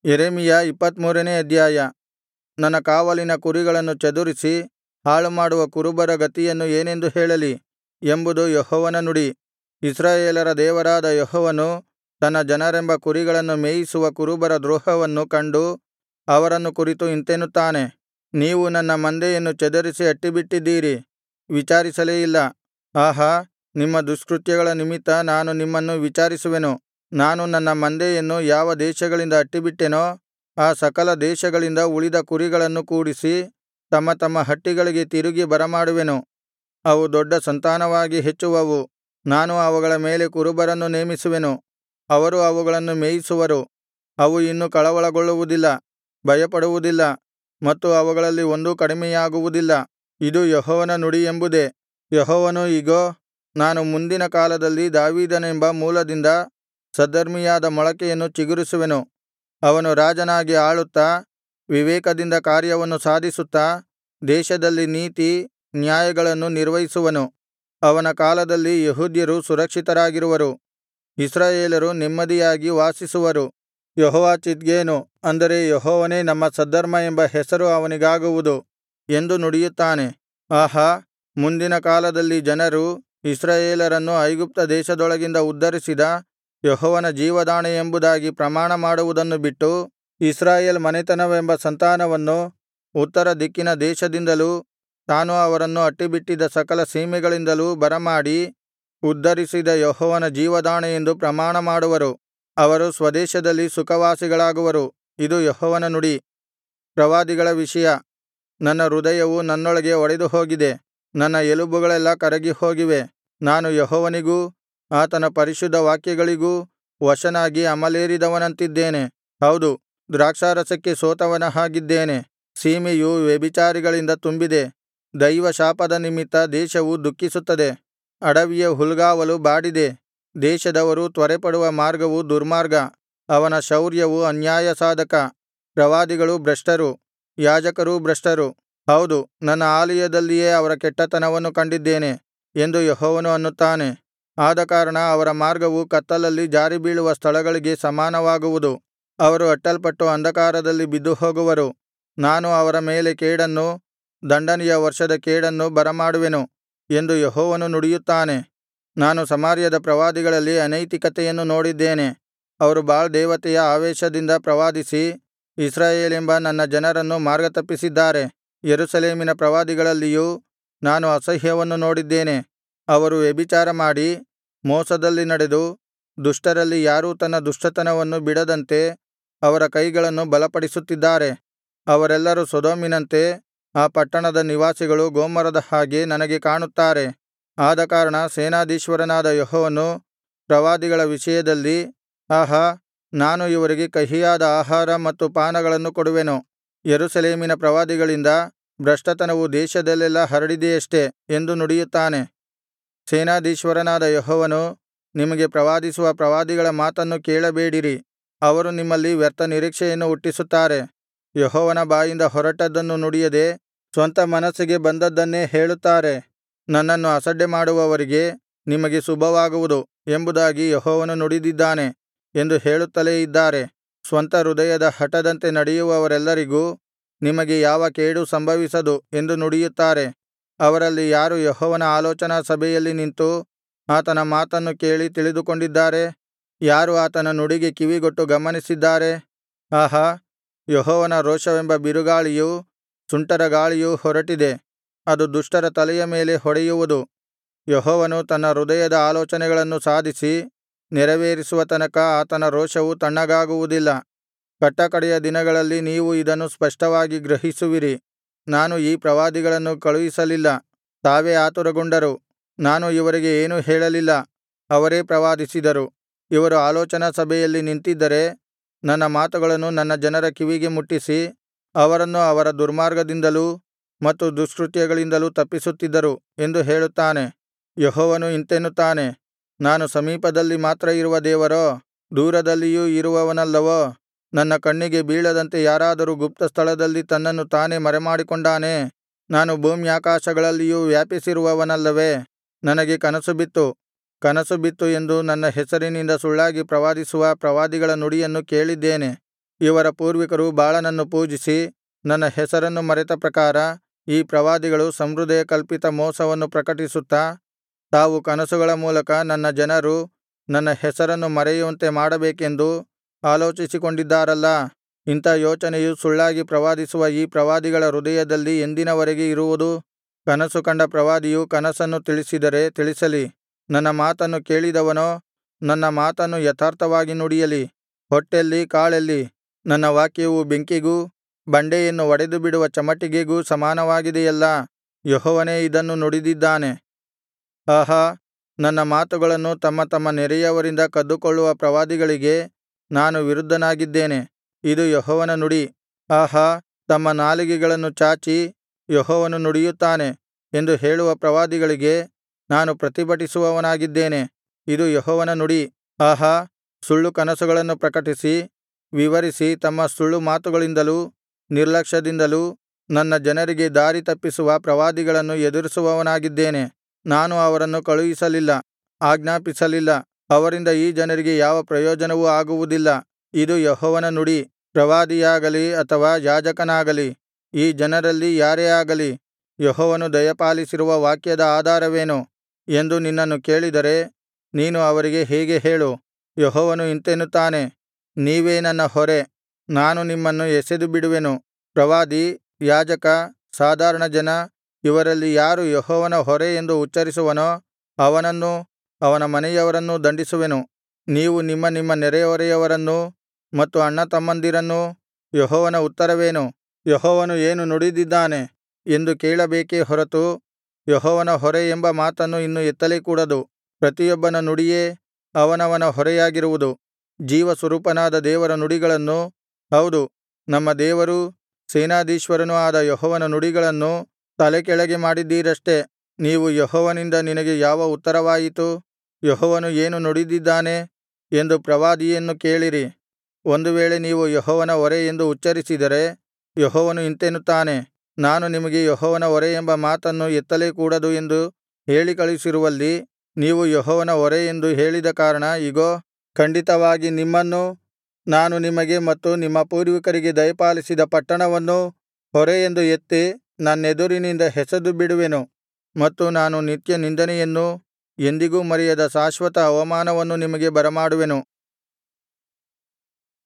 ಯೆರೆಮೀಯ ಇಪ್ಪತ್ತಮೂರನೇ ಅಧ್ಯಾಯ ನನ್ನ ಕಾವಲಿನ ಕುರಿಗಳನ್ನು ಚದುರಿಸಿ ಹಾಳುಮಾಡುವ ಕುರುಬರ ಗತಿಯನ್ನು ಏನೆಂದು ಹೇಳಲಿ ಎಂಬುದು ಯೆಹೋವನ ನುಡಿ ಇಸ್ರಾಯೇಲರ ದೇವರಾದ ಯೆಹೋವನು ತನ್ನ ಜನರೆಂಬ ಕುರಿಗಳನ್ನು ಮೇಯಿಸುವ ಕುರುಬರ ದ್ರೋಹವನ್ನು ಕಂಡು ಅವರನ್ನು ಕುರಿತು ಇಂತೆನ್ನುತ್ತಾನೆ ನೀವು ನನ್ನ ಮಂದೆಯನ್ನು ಚದರಿಸಿ ಅಟ್ಟಿಬಿಟ್ಟಿದ್ದೀರಿ ವಿಚಾರಿಸಲೇ ಇಲ್ಲ ಆಹಾ ನಿಮ್ಮ ದುಷ್ಕೃತ್ಯಗಳ ನಿಮಿತ್ತ ನಾನು ನಿಮ್ಮನ್ನು ವಿಚಾರಿಸುವೆನು ನಾನು ನನ್ನ ಮಂದೆಯನ್ನು ಯಾವ ದೇಶಗಳಿಂದ ಅಟ್ಟಿಬಿಟ್ಟೆನೋ ಆ ಸಕಲ ದೇಶಗಳಿಂದ ಉಳಿದ ಕುರಿಗಳನ್ನು ಕೂಡಿಸಿ ತಮ್ಮ ತಮ್ಮ ಹಟ್ಟಿಗಳಿಗೆ ತಿರುಗಿ ಬರಮಾಡುವೆನು ಅವು ದೊಡ್ಡ ಸಂತಾನವಾಗಿ ಹೆಚ್ಚುವವು ನಾನು ಅವುಗಳ ಮೇಲೆ ಕುರುಬರನ್ನು ನೇಮಿಸುವೆನು ಅವರು ಅವುಗಳನ್ನು ಮೇಯಿಸುವರು ಅವು ಇನ್ನು ಕಳವಳಗೊಳ್ಳುವುದಿಲ್ಲ ಭಯಪಡುವುದಿಲ್ಲ ಮತ್ತು ಅವುಗಳಲ್ಲಿ ಒಂದೂ ಕಡಿಮೆಯಾಗುವುದಿಲ್ಲ ಇದು ಯೆಹೋವನ ನುಡಿ ಎಂಬುದೇ ಯೆಹೋವನು ಇಗೋ ನಾನು ಮುಂದಿನ ಕಾಲದಲ್ಲಿ ದಾವೀದನೆಂಬ ಮೂಲದಿಂದ ಸದ್ಧರ್ಮಿಯಾದ ಮೊಳಕೆಯನ್ನು ಚಿಗುರಿಸುವೆನು ಅವನು ರಾಜನಾಗಿ ಆಳುತ್ತಾ ವಿವೇಕದಿಂದ ಕಾರ್ಯವನ್ನು ಸಾಧಿಸುತ್ತಾ ದೇಶದಲ್ಲಿ ನೀತಿ ನ್ಯಾಯಗಳನ್ನು ನಿರ್ವಹಿಸುವನು ಅವನ ಕಾಲದಲ್ಲಿ ಯೆಹೂದ್ಯರು ಸುರಕ್ಷಿತರಾಗಿರುವರು ಇಸ್ರಾಯೇಲರು ನೆಮ್ಮದಿಯಾಗಿ ವಾಸಿಸುವರು ಯೆಹೋವಾಚಿದ್ಕೇನು ಅಂದರೆ ಯೆಹೋವನೇ ನಮ್ಮ ಸದ್ಧರ್ಮ ಎಂಬ ಹೆಸರು ಅವನಿಗಾಗುವುದು ಎಂದು ನುಡಿಯುತ್ತಾನೆ ಆಹಾ ಮುಂದಿನ ಕಾಲದಲ್ಲಿ ಜನರು ಇಸ್ರಾಯೇಲರನ್ನು ಐಗುಪ್ತ ದೇಶದೊಳಗಿಂದ ಉದ್ಧರಿಸಿದ ಯೆಹೋವನ ಜೀವದಾಣೆ ಎಂಬುದಾಗಿ ಪ್ರಮಾಣ ಮಾಡುವುದನ್ನು ಬಿಟ್ಟು ಇಸ್ರಾಯೇಲ್ ಮನೆತನವೆಂಬ ಸಂತಾನವನ್ನು ಉತ್ತರ ದಿಕ್ಕಿನ ದೇಶದಿಂದಲೂ ತಾನು ಅವರನ್ನು ಅಟ್ಟಿಬಿಟ್ಟಿದ್ದ ಸಕಲ ಸೀಮೆಗಳಿಂದಲೂ ಬರಮಾಡಿ ಉದ್ಧರಿಸಿದ ಯೆಹೋವನ ಜೀವದಾಣೆ ಎಂದು ಪ್ರಮಾಣ ಮಾಡುವರು ಅವರು ಸ್ವದೇಶದಲ್ಲಿ ಸುಖವಾಸಿಗಳಾಗುವರು ಇದು ಯೆಹೋವನ ನುಡಿ ಪ್ರವಾದಿಗಳ ವಿಷಯ ನನ್ನ ಹೃದಯವು ನನ್ನೊಳಗೆ ಒಡೆದುಹೋಗಿದೆ ನನ್ನ ಎಲುಬುಗಳೆಲ್ಲಾ ಕರಗಿಹೋಗಿವೆ ನಾನು ಯೆಹೋವನಿಗೂ ಆತನ ಪರಿಶುದ್ಧ ವಾಕ್ಯಗಳಿಗೂ ವಶನಾಗಿ ಅಮಲೇರಿದವನಂತಿದ್ದೇನೆ ಹೌದು ದ್ರಾಕ್ಷಾರಸಕ್ಕೆ ಸೋತವನ ಹಾಗಿದ್ದೇನೆ ಸೀಮೆಯು ವ್ಯಭಿಚಾರಿಗಳಿಂದ ತುಂಬಿದೆ ದೈವಶಾಪದ ನಿಮಿತ್ತ ದೇಶವು ದುಃಖಿಸುತ್ತದೆ ಅಡವಿಯ ಹುಲ್ಗಾವಲು ಬಾಡಿದೆ ದೇಶದವರು ತ್ವರೆಪಡುವ ಮಾರ್ಗವು ದುರ್ಮಾರ್ಗ ಅವನ ಶೌರ್ಯವು ಅನ್ಯಾಯಸಾಧಕ ಪ್ರವಾದಿಗಳು ಭ್ರಷ್ಟರು ಯಾಜಕರೂ ಭ್ರಷ್ಟರು ಹೌದು ನನ್ನ ಆಲಯದಲ್ಲಿಯೇ ಅವರ ಕೆಟ್ಟತನವನ್ನು ಕಂಡಿದ್ದೇನೆ ಎಂದು ಯೆಹೋವನು ಅನ್ನುತ್ತಾನೆ ಆದಕಾರಣ ಅವರ ಮಾರ್ಗವು ಕತ್ತಲಲ್ಲಿ ಜಾರಿಬೀಳುವ ಸ್ಥಳಗಳಿಗೆ ಸಮಾನವಾಗುವುದು ಅವರು ಅಟ್ಟಲ್ಪಟ್ಟು ಅಂಧಕಾರದಲ್ಲಿ ಬಿದ್ದುಹೋಗುವರು ನಾನು ಅವರ ಮೇಲೆ ಕೇಡನ್ನು ದಂಡನೆಯ ವರ್ಷದ ಕೇಡನ್ನು ಬರಮಾಡುವೆನು ಎಂದು ಯೆಹೋವನು ನುಡಿಯುತ್ತಾನೆ ನಾನು ಸಮಾರ್ಯದ ಪ್ರವಾದಿಗಳಲ್ಲಿ ಅನೈತಿಕತೆಯನ್ನು ನೋಡಿದ್ದೇನೆ ಅವರು ಬಾಳ್ ದೇವತೆಯ ಆವೇಶದಿಂದ ಪ್ರವಾದಿಸಿ ಇಸ್ರಾಯೇಲೆಂಬ ನನ್ನ ಜನರನ್ನು ಮಾರ್ಗತಪ್ಪಿಸಿದ್ದಾರೆ ಯೆರೂಸಲೇಮಿನ ಪ್ರವಾದಿಗಳಲ್ಲಿಯೂ ನಾನು ಅಸಹ್ಯವನ್ನು ನೋಡಿದ್ದೇನೆ ಅವರು ವ್ಯಭಿಚಾರ ಮಾಡಿ ಮೋಸದಲ್ಲಿ ನಡೆದು ದುಷ್ಟರಲ್ಲಿ ಯಾರೂ ತನ್ನ ದುಷ್ಟತನವನ್ನು ಬಿಡದಂತೆ ಅವರ ಕೈಗಳನ್ನು ಬಲಪಡಿಸುತ್ತಿದ್ದಾರೆ ಅವರೆಲ್ಲರೂ ಸೊದೋಮಿನಂತೆ ಆ ಪಟ್ಟಣದ ನಿವಾಸಿಗಳು ಗೊಮೋರದ ಹಾಗೆ ನನಗೆ ಕಾಣುತ್ತಾರೆ ಆದಕಾರಣ ಸೇನಾಧೀಶ್ವರನಾದ ಯೆಹೋವನು ಪ್ರವಾದಿಗಳ ವಿಷಯದಲ್ಲಿ ಆಹಾ ನಾನು ಇವರಿಗೆ ಕಹಿಯಾದ ಆಹಾರ ಮತ್ತು ಪಾನಗಳನ್ನು ಕೊಡುವೆನು ಯೆರೂಸಲೇಮಿನ ಪ್ರವಾದಿಗಳಿಂದ ಭ್ರಷ್ಟತನವು ದೇಶದಲ್ಲೆಲ್ಲಾ ಹರಡಿದೆಯಷ್ಟೆ ಎಂದು ನುಡಿಯುತ್ತಾನೆ ಸೇನಾಧೀಶ್ವರನಾದ ಯೆಹೋವನು ನಿಮಗೆ ಪ್ರವಾದಿಸುವ ಪ್ರವಾದಿಗಳ ಮಾತನ್ನು ಕೇಳಬೇಡಿರಿ ಅವರು ನಿಮ್ಮಲ್ಲಿ ವ್ಯರ್ಥ ನಿರೀಕ್ಷೆಯನ್ನು ಹುಟ್ಟಿಸುತ್ತಾರೆ ಯೆಹೋವನ ಬಾಯಿಂದ ಹೊರಟದ್ದನ್ನು ನುಡಿಯದೆ ಸ್ವಂತ ಮನಸ್ಸಿಗೆ ಬಂದದ್ದನ್ನೇ ಹೇಳುತ್ತಾರೆ ನನ್ನನ್ನು ಅಸಡ್ಡೆ ಮಾಡುವವರಿಗೆ ನಿಮಗೆ ಶುಭವಾಗುವುದು ಎಂಬುದಾಗಿ ಯೆಹೋವನು ನುಡಿದಿದ್ದಾನೆ ಎಂದು ಹೇಳುತ್ತಲೇ ಇದ್ದಾರೆ ಸ್ವಂತ ಹೃದಯದ ಹಠದಂತೆ ನಡೆಯುವವರೆಲ್ಲರಿಗೂ ನಿಮಗೆ ಯಾವ ಕೇಡೂ ಸಂಭವಿಸದು ಎಂದು ನುಡಿಯುತ್ತಾರೆ ಅವರಲ್ಲಿ ಯಾರು ಯೆಹೋವನ ಆಲೋಚನಾ ಸಭೆಯಲ್ಲಿ ನಿಂತು ಆತನ ಮಾತನ್ನು ಕೇಳಿ ತಿಳಿದುಕೊಂಡಿದ್ದಾರೆ ಯಾರು ಆತನ ನುಡಿಗೆ ಕಿವಿಗೊಟ್ಟು ಗಮನಿಸಿದ್ದಾರೆ ಆಹಾ ಯೆಹೋವನ ರೋಷವೆಂಬ ಬಿರುಗಾಳಿಯೂ ಸುಂಟರಗಾಳಿಯೂ ಹೊರಟಿದೆ ಅದು ದುಷ್ಟರ ತಲೆಯ ಮೇಲೆ ಹೊಡೆಯುವುದು ಯೆಹೋವನು ತನ್ನ ಹೃದಯದ ಆಲೋಚನೆಗಳನ್ನು ಸಾಧಿಸಿ ನೆರವೇರಿಸುವ ತನಕ ಆತನ ರೋಷವು ತಣ್ಣಗಾಗುವುದಿಲ್ಲ ಕಟ್ಟಕಡೆಯ ದಿನಗಳಲ್ಲಿ ನೀವು ಇದನ್ನು ಸ್ಪಷ್ಟವಾಗಿ ಗ್ರಹಿಸುವಿರಿ ನಾನು ಈ ಪ್ರವಾದಿಗಳನ್ನು ಕಳುಹಿಸಲಿಲ್ಲ ತಾವೇ ಆತುರಗೊಂಡರು ನಾನು ಇವರಿಗೆ ಏನೂ ಹೇಳಲಿಲ್ಲ ಅವರೇ ಪ್ರವಾದಿಸಿದರು ಇವರು ಆಲೋಚನಾ ಸಭೆಯಲ್ಲಿ ನಿಂತಿದ್ದರೆ ನನ್ನ ಮಾತುಗಳನ್ನು ನನ್ನ ಜನರ ಕಿವಿಗೆ ಮುಟ್ಟಿಸಿ ಅವರನ್ನು ಅವರ ದುರ್ಮಾರ್ಗದಿಂದಲೂ ಮತ್ತು ದುಷ್ಕೃತ್ಯಗಳಿಂದಲೂ ತಪ್ಪಿಸುತ್ತಿದ್ದರು ಎಂದು ಹೇಳುತ್ತಾನೆ ಯೆಹೋವನು ಇಂತೆನ್ನುತ್ತಾನೆ ನಾನು ಸಮೀಪದಲ್ಲಿ ಮಾತ್ರ ಇರುವ ದೇವರೋ ದೂರದಲ್ಲಿಯೂ ಇರುವವನಲ್ಲವೋ ನನ್ನ ಕಣ್ಣಿಗೆ ಬೀಳದಂತೆ ಯಾರಾದರೂ ಗುಪ್ತಸ್ಥಳದಲ್ಲಿ ತನ್ನನ್ನು ತಾನೇ ಮರೆಮಾಡಿಕೊಂಡಾನೇ ನಾನು ಭೂಮ್ಯಾಕಾಶಗಳಲ್ಲಿಯೂ ವ್ಯಾಪಿಸಿರುವವನಲ್ಲವೇ ನನಗೆ ಕನಸು ಬಿತ್ತು ಕನಸು ಬಿತ್ತು ಎಂದು ನನ್ನ ಹೆಸರಿನಿಂದ ಸುಳ್ಳಾಗಿ ಪ್ರವಾದಿಸುವ ಪ್ರವಾದಿಗಳ ನುಡಿಯನ್ನು ಕೇಳಿದ್ದೇನೆ ಇವರ ಪೂರ್ವಿಕರು ಬಾಳನನ್ನು ಪೂಜಿಸಿ ನನ್ನ ಹೆಸರನ್ನು ಮರೆತ ಪ್ರಕಾರ ಈ ಪ್ರವಾದಿಗಳು ಸಂಹೃದಯ ಕಲ್ಪಿತ ಮೋಸವನ್ನು ಪ್ರಕಟಿಸುತ್ತಾ ತಾವು ಕನಸುಗಳ ಮೂಲಕ ನನ್ನ ಜನರು ನನ್ನ ಹೆಸರನ್ನು ಮರೆಯುವಂತೆ ಮಾಡಬೇಕೆಂದು ಆಲೋಚಿಸಿಕೊಂಡಿದ್ದಾರಲ್ಲಾ ಇಂಥಾ ಯೋಚನೆಯು ಸುಳ್ಳಾಗಿ ಪ್ರವಾದಿಸುವ ಈ ಪ್ರವಾದಿಗಳ ಹೃದಯದಲ್ಲಿ ಎಂದಿನವರೆಗೆ ಇರುವುದು ಕನಸು ಕಂಡ ಪ್ರವಾದಿಯು ಕನಸನ್ನು ತಿಳಿಸಿದರೆ ತಿಳಿಸಲಿ ನನ್ನ ಮಾತನ್ನು ಕೇಳಿದವನೋ ನನ್ನ ಮಾತನ್ನು ಯಥಾರ್ಥವಾಗಿ ನುಡಿಯಲಿ ಹೊಟ್ಟೆಲ್ಲಿ ಕಾಳೆಲ್ಲಿ ನನ್ನ ವಾಕ್ಯವು ಬೆಂಕಿಗೂ ಬಂಡೆಯನ್ನು ಒಡೆದುಬಿಡುವ ಚಮಟಿಗೆಗೂ ಸಮಾನವಾಗಿದೆಯಲ್ಲಾ ಯೆಹೋವನೇ ಇದನ್ನು ನುಡಿದಿದ್ದಾನೆ ಆಹಾ ನನ್ನ ಮಾತುಗಳನ್ನು ತಮ್ಮ ತಮ್ಮ ನೆರೆಯವರಿಂದ ಕದ್ದುಕೊಳ್ಳುವ ಪ್ರವಾದಿಗಳಿಗೆ ನಾನು ವಿರುದ್ಧನಾಗಿದ್ದೇನೆ ಇದು ಯೆಹೋವನ ನುಡಿ ಆಹಾ ತಮ್ಮ ನಾಲಿಗೆಗಳನ್ನು ಚಾಚಿ ಯೆಹೋವನು ನುಡಿಯುತ್ತಾನೆ ಎಂದು ಹೇಳುವ ಪ್ರವಾದಿಗಳಿಗೆ ನಾನು ಪ್ರತಿಭಟಿಸುವವನಾಗಿದ್ದೇನೆ ಇದು ಯೆಹೋವನ ನುಡಿ ಆಹಾ ಸುಳ್ಳು ಕನಸುಗಳನ್ನು ಪ್ರಕಟಿಸಿ ವಿವರಿಸಿ ತಮ್ಮ ಸುಳ್ಳು ಮಾತುಗಳಿಂದಲೂ ನಿರ್ಲಕ್ಷ್ಯದಿಂದಲೂ ನನ್ನ ಜನರಿಗೆ ದಾರಿ ತಪ್ಪಿಸುವ ಪ್ರವಾದಿಗಳನ್ನು ಎದುರಿಸುವವನಾಗಿದ್ದೇನೆ ನಾನು ಅವರನ್ನು ಕಳುಹಿಸಲಿಲ್ಲ ಆಜ್ಞಾಪಿಸಲಿಲ್ಲ ಅವರಿಂದ ಈ ಜನರಿಗೆ ಯಾವ ಪ್ರಯೋಜನವೂ ಆಗುವುದಿಲ್ಲ ಇದು ಯೆಹೋವನ ನುಡಿ ಪ್ರವಾದಿಯಾಗಲಿ ಅಥವಾ ಯಾಜಕನಾಗಲಿ ಈ ಜನರಲ್ಲಿ ಯಾರೇ ಆಗಲಿ ಯೆಹೋವನು ದಯಪಾಲಿಸಿರುವ ವಾಕ್ಯದ ಆಧಾರವೇನು ಎಂದು ನಿನ್ನನ್ನು ಕೇಳಿದರೆ ನೀನು ಅವರಿಗೆ ಹೀಗೆ ಹೇಳು ಯೆಹೋವನು ಇಂತೆನ್ನುತ್ತಾನೆ ನೀವೇ ನನ್ನ ಹೊರೆ ನಾನು ನಿಮ್ಮನ್ನು ಎಸೆದುಬಿಡುವೆನು ಪ್ರವಾದಿ ಯಾಜಕ ಸಾಧಾರಣ ಜನ ಇವರಲ್ಲಿ ಯಾರು ಯೆಹೋವನ ಹೊರೆ ಎಂದು ಉಚ್ಚರಿಸುವನೋ ಅವನನ್ನೂ ಅವನ ಮನೆಯವರನ್ನೂ ದಂಡಿಸುವೆನು ನೀವು ನಿಮ್ಮ ನಿಮ್ಮ ನೆರೆಹೊರೆಯವರನ್ನೂ ಮತ್ತು ಅಣ್ಣತಮ್ಮಂದಿರನ್ನೂ ಯೆಹೋವನ ಉತ್ತರವೇನು ಯೆಹೋವನು ಏನು ನುಡಿದಿದ್ದಾನೆ ಎಂದು ಕೇಳಬೇಕೇ ಹೊರತು ಯೆಹೋವನ ಹೊರೆ ಎಂಬ ಮಾತನ್ನು ಇನ್ನು ಎತ್ತಲೇ ಕೂಡದು ಪ್ರತಿಯೊಬ್ಬನ ನುಡಿಯೇ ಅವನವನ ಹೊರೆಯಾಗಿರುವುದು ಜೀವಸ್ವರೂಪನಾದ ದೇವರ ನುಡಿಗಳನ್ನು ಹೌದು ನಮ್ಮ ದೇವರೂ ಸೇನಾಧೀಶ್ವರನೂ ಆದ ಯೆಹೋವನ ನುಡಿಗಳನ್ನು ತಲೆಕೆಳಗೆ ಮಾಡಿದ್ದೀರಷ್ಟೆ ನೀವು ಯೆಹೋವನಿಂದ ನಿನಗೆ ಯಾವ ಉತ್ತರವಾಯಿತು ಯೆಹೋವನು ಏನು ನುಡಿದಿದ್ದಾನೆ ಎಂದು ಪ್ರವಾದಿಯನ್ನು ಕೇಳಿರಿ ಒಂದು ವೇಳೆ ನೀವು ಯೆಹೋವನ ಹೊರೆ ಎಂದು ಉಚ್ಚರಿಸಿದರೆ ಯೆಹೋವನು ಇಂತೆನ್ನುತ್ತಾನೆ ನಾನು ನಿಮಗೆ ಯೆಹೋವನ ಹೊರೆ ಎಂಬ ಮಾತನ್ನು ಎತ್ತಲೇ ಕೂಡದು ಎಂದು ಹೇಳಿ ಕಳುಹಿಸಿರುವಲ್ಲಿ ನೀವು ಯೆಹೋವನ ಹೊರೆ ಎಂದು ಹೇಳಿದ ಕಾರಣ ಇಗೋ ಖಂಡಿತವಾಗಿ ನಿಮ್ಮನ್ನೂ ನಾನು ನಿಮಗೆ ಮತ್ತು ನಿಮ್ಮ ಪೂರ್ವಿಕರಿಗೆ ದಯಪಾಲಿಸಿದ ಪಟ್ಟಣವನ್ನೂ ಹೊರೆ ಎಂದು ಎತ್ತಿ ನನ್ನೆದುರಿನಿಂದ ಎಸೆದುಬಿಡುವೆನು ಮತ್ತು ನಾನು ನಿತ್ಯ ನಿಂದೆಯನ್ನೂ ಎಂದಿಗೂ ಮರೆಯದ ಶಾಶ್ವತ ಅವಮಾನವನ್ನು ನಿಮಗೆ ಬರಮಾಡುವೆನು